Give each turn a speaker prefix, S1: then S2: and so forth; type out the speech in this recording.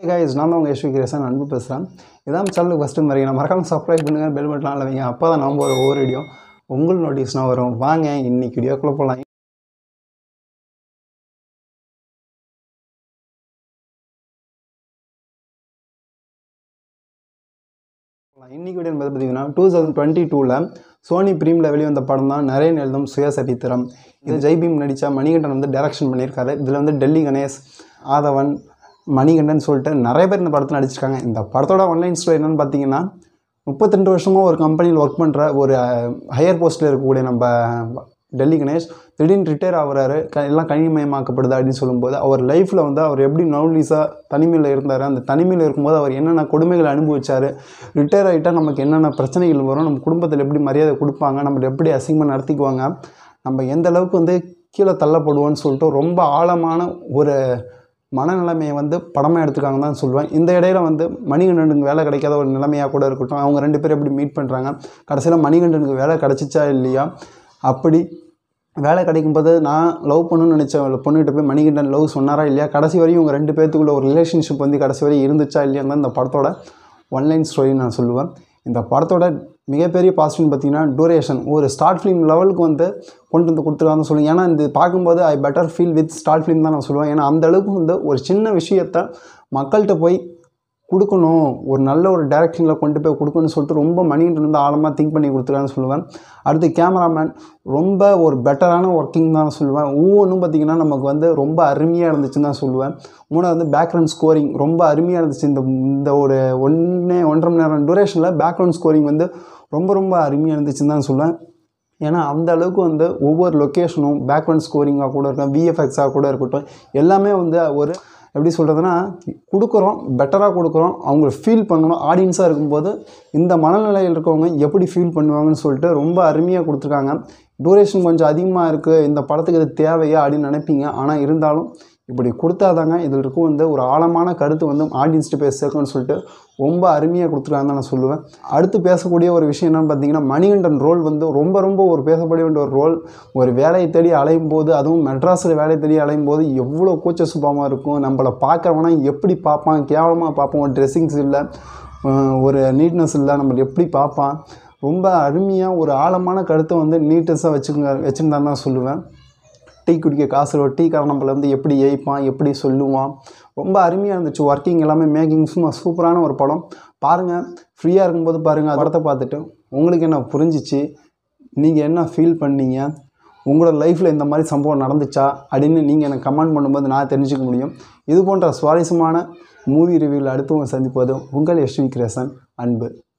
S1: guys நான் தான் உங்கள் யஷ்வி கிரேசன் அன்பு பேசுகிறேன் இதான் சேனலுக்கு ஃபஸ்ட்டு மாதிரி நான் மறக்காமல் சப்ஸ்கிரைப் பண்ணுங்கள் பெல் பட்டலாம் இல்லைங்க அப்போ தான் நம்ம ஒரு ஒவ்வொரு வீடியோ உங்கள் நோட்டீஸ்னால் வரும் வாங்க இன்னைக்கு வீடியோக்குள்ளே போகலாம் இன்னைக்கு வீடியோ என்பது பார்த்தீங்கன்னா டூ தௌசண்ட் டுவெண்ட்டி டூவில் சோனி ப்ரீமில் வெளிவந்த படம் தான் நிறைய எழுதும் சுயசரித்திரம் இது ஜெய்பீம் நடித்த மணிகண்டன் வந்து டைரக்ஷன் பண்ணியிருக்காரு இதில் வந்து டெல்லி கணேஷ் ஆதவன் மணிகண்டன் சொல்லிட்டு நிறைய பேர் இந்த படத்தில் நடிச்சிருக்காங்க இந்த படத்தோட ஒன்லைன் ஸ்டோரி என்னன்னு பார்த்தீங்கன்னா முப்பத்திரெண்டு வருஷமாக ஒரு கம்பெனியில் ஒர்க் பண்ணுற ஒரு ஹையர் போஸ்ட்டில் இருக்கக்கூடிய நம்ம டெல்லி கணேஷ் திடீர்னு ரிட்டையர் ஆகுறாரு க எல்லாம் கணினிமயமாக்கப்படுது அப்படின்னு சொல்லும்போது அவர் லைஃப்பில் வந்து அவர் எப்படி நவுலீஸாக தனிமையில் இருந்தார் அந்த தனிமையில் இருக்கும்போது அவர் என்னென்ன கொடுமைகளை அனுபவிச்சார் ரிட்டையர் ஆகிட்டால் நமக்கு என்னென்ன பிரச்சனைகள் வரும் நம்ம குடும்பத்தில் எப்படி மரியாதை கொடுப்பாங்க நம்மளை எப்படி அசிங்கமாக நடத்திக்குவாங்க நம்ம எந்த அளவுக்கு வந்து கீழே தள்ளப்படுவோம்னு சொல்லிட்டு ரொம்ப ஆழமான ஒரு மனநிலைமையை வந்து படமாக எடுத்துக்காங்க தான் சொல்லுவேன் இந்த இடையில வந்து மணிகண்டனுக்கு வேலை கிடைக்காத ஒரு நிலைமையாக கூட இருக்கட்டும் அவங்க ரெண்டு பேரும் எப்படி மீட் பண்ணுறாங்க கடைசியில் மணிகண்டனுக்கு வேலை கிடைச்சிச்சா இல்லையா அப்படி வேலை கிடைக்கும்போது நான் லவ் பண்ணணும்னு நினச்ச பொண்ணுகிட்ட போய் மணிகண்டன் லவ் சொன்னாரா இல்லையா கடைசி வரையும் இவங்க ரெண்டு பேர்த்துக்குள்ள ஒரு ரிலேஷன்ஷிப் வந்து கடைசி வரையும் இருந்துச்சா இல்லையான்னு தான் இந்த படத்தோட ஒன்லைன் ஸ்டோரி நான் சொல்லுவேன் இந்த படத்தோட மிகப்பெரிய பாசிட்டிவ் பார்த்தீங்கன்னா டூரேஷன் ஒரு ஸ்டார்ட் ஃபிலிம் லெவலுக்கு வந்து கொண்டு வந்து கொடுத்துருக்காங்கன்னு சொல்லுவேன் ஏன்னா இந்த பார்க்கும்போது I better feel with start film தான் நான் சொல்லுவேன் ஏன்னா அந்த அளவுக்கு வந்து ஒரு சின்ன விஷயத்த மக்கள்கிட்ட போய் கொடுக்கணும் ஒரு நல்ல ஒரு டைரக்ஷனில் கொண்டு போய் கொடுக்கணும்னு சொல்லிட்டு ரொம்ப மணிகிட்ட வந்து ஆழமாக திங்க் பண்ணி கொடுத்துருக்கான்னு சொல்லுவேன் அடுத்து கேமராமேன் ரொம்ப ஒரு பெட்டரான ஒர்க்கிங் தான் சொல்லுவேன் ஒவ்வொன்றும் பார்த்திங்கன்னா நமக்கு வந்து ரொம்ப அருமையாக இருந்துச்சுன்னு தான் சொல்லுவேன் மூணாவது வந்து பேக்ரவுண்ட் ஸ்கோரிங் ரொம்ப அருமையாக இருந்துச்சு இந்த இந்த ஒரு ஒன்றே ஒன்றரை மணி நேரம் டூரேஷனில் பேக்ரவுண்ட் ஸ்கோரிங் வந்து ரொம்ப ரொம்ப அருமையாக இருந்துச்சுன்னு தான் சொல்லுவேன் ஏன்னா அந்த அளவுக்கு வந்து ஒவ்வொரு லொக்கேஷனும் பேக்ரவுண்ட் ஸ்கோரிங்காக கூட இருக்கும் விஎஃப்எக்ஸாக கூட இருக்கட்டும் எல்லாமே வந்து ஒரு எப்படி சொல்கிறதுனா கொடுக்குறோம் பெட்டராக கொடுக்குறோம் அவங்க ஃபீல் பண்ணணும் ஆடியன்ஸாக இருக்கும்போது இந்த மனநிலையில் இருக்கவங்க எப்படி ஃபீல் பண்ணுவாங்கன்னு சொல்லிட்டு ரொம்ப அருமையாக கொடுத்துருக்காங்க டூரேஷன் கொஞ்சம் அதிகமாக இருக்குது இந்த படத்துக்கு இது தேவையா அப்படின்னு நினைப்பீங்க ஆனால் இருந்தாலும் இப்படி கொடுத்தாதாங்க இதில் இருக்கும் வந்து ஒரு ஆழமான கருத்து வந்து ஆடியன்ஸ்ட்டு போய் சேர்க்கணும்னு சொல்லிட்டு ரொம்ப அருமையாக கொடுத்துருக்காங்கன்னு நான் சொல்லுவேன் அடுத்து பேசக்கூடிய ஒரு விஷயம் என்னன்னு பார்த்தீங்கன்னா மணிகண்டன் ரோல் வந்து ரொம்ப ரொம்ப ஒரு பேசப்பட வேண்டிய ஒரு ரோல் ஒரு வேலையை தேடி அலையும் போது அதுவும் மெட்ராஸில் வேலையை தேடி அலையும் போது எவ்வளோ கூச்ச சுபாவமாக இருக்கும் நம்மளை பார்க்குறவனா எப்படி பார்ப்பான் கேவலமாக பார்ப்பான் ஒரு ட்ரெஸ்ஸிங்ஸ் இல்லை ஒரு நீட்னஸ் இல்லை நம்மளை எப்படி பார்ப்பான் ரொம்ப அருமையாக ஒரு ஆழமான கருத்தை வந்து நீட்னஸாக வச்சுக்கோங்க வச்சுருந்தான்னு தான் சொல்லுவேன் டீ குடிக்க காசு ஒரு டீ காரன் நம்மளை வந்து எப்படி ஏய்ப்பான் எப்படி சொல்லுவான் ரொம்ப அருமையாக இருந்துச்சு ஒர்க்கிங் எல்லாமே மேக்கிங் சும்மா சூப்பரான ஒரு படம் பாருங்கள் ஃப்ரீயாக இருக்கும்போது பாருங்கள் படத்தை பார்த்துட்டு உங்களுக்கு என்ன புரிஞ்சிச்சு நீங்கள் என்ன ஃபீல் பண்ணீங்க உங்களோட லைஃப்பில் இந்த மாதிரி சம்பவம் நடந்துச்சா அப்படின்னு நீங்கள் எனக்கு கமெண்ட் பண்ணும்போது நான் தெரிஞ்சுக்க முடியும் இது போன்ற சுவாரஸ்யமான மூவி ரிவ்யூவில் அடுத்தவங்க சந்திப்பது உங்கள் யஷ்வி கிரேசன் அன்பு